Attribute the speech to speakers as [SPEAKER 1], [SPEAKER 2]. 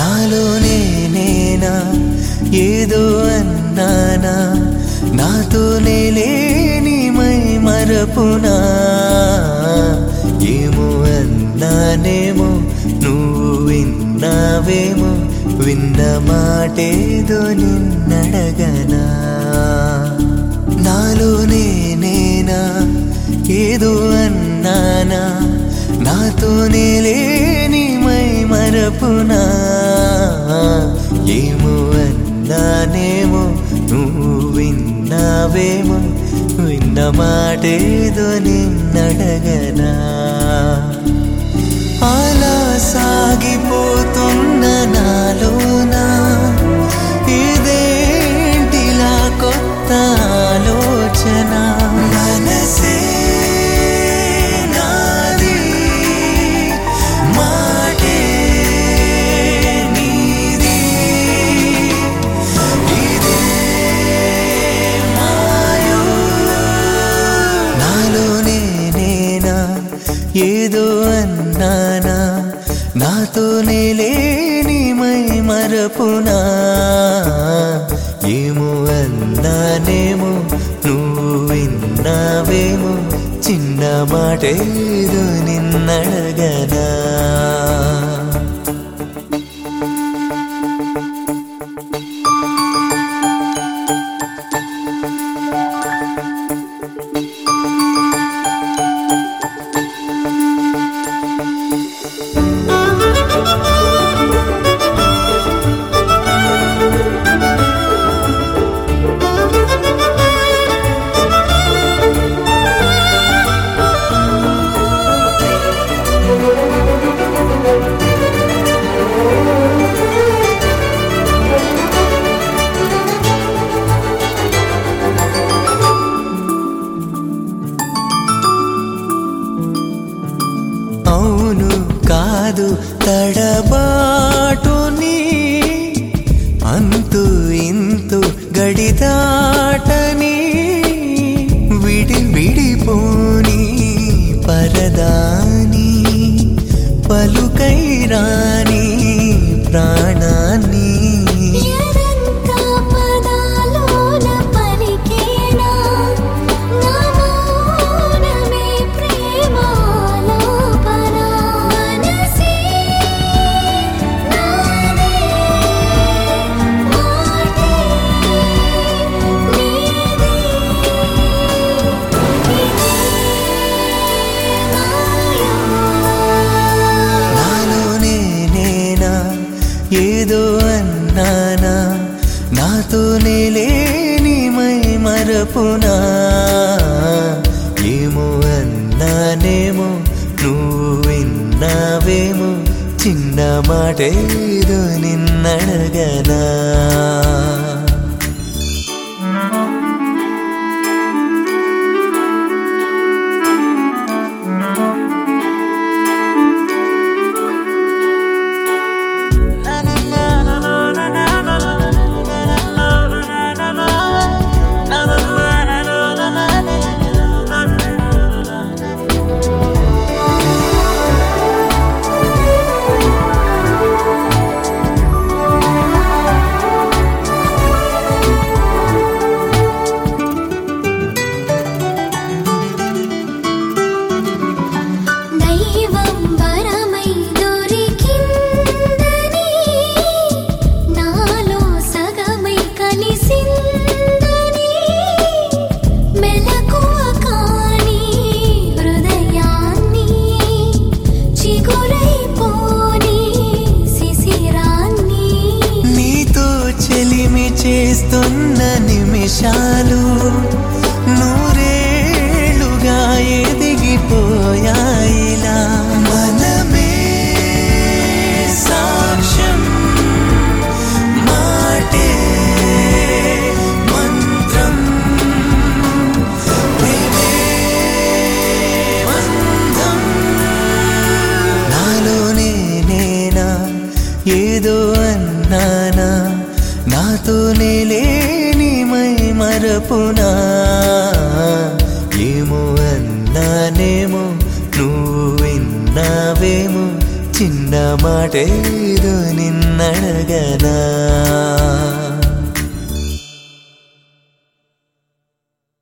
[SPEAKER 1] నాలోనే నేనా ఏదో అన్నానా నాతోనే లేని మై మరపునా ఏమో అన్నానేమో నువ్వు విన్నావేమో విన్న మాటేదో నిన్నడగనా నాలోనే నేనా ఏదో అన్నానా నాతోనే లేని మై మరపునా ఏమో అన్నానేమో నువ్వు విన్నావేమో విన్న మాటేదో నిన్నడగనా అలా సాగిపోతున్న నాలోనా ఇదేంటిలా కొత్త ఆలోచన మనసే నాది మాటే నీది ఇదే మాయో నాలోనే నేనా ఏదో అన్నానా నాతోనే లేని మై మరపునా ఏమో అన్నానేమో నువ్వు విన్నావేమో చిన్న మాటేదో నిన్నడగనా అవును కాదు తడబాటుని అంతు ఇంతు గడిదాటని విడి విడిపోని పరదాని పలుకై రాని ప్రాణాన్ని
[SPEAKER 2] ఎరంతా పదాలోన పలికేనా నా మౌనమే ప్రేమాలాపన మనసే నాదే మాటే నీది మాయా
[SPEAKER 1] నాలోనే నేనా ఏదో అన్నానా నాతోనే లేని మై మరపునా ఏమో అన్నానేమో నువ్వు విన్నావేమో చిన్న మాటేదో నిన్నడగనా
[SPEAKER 2] దైవం వరమై దొరికిందని నాలో సగమై కలిసిందని మెలకువ కాని హృదయాన్ని చిగురైపోని శిశిరాన్ని
[SPEAKER 1] నీతో చెలిమి చేస్తున్న నిమిషాలు నూరేళ్లుగా ఎదిగిపోయాయిలా మనమే సాక్ష్యం మాటే మంత్రం ప్రేమే బంధం నాలోనే నేనా ఏదో అన్నానా నాతోనే లేని మై మరపునా ఏమో అన్నానేమో నువ్వు విన్నావేమో చిన్న ఉన్న మాటేదో నిన్నడగనా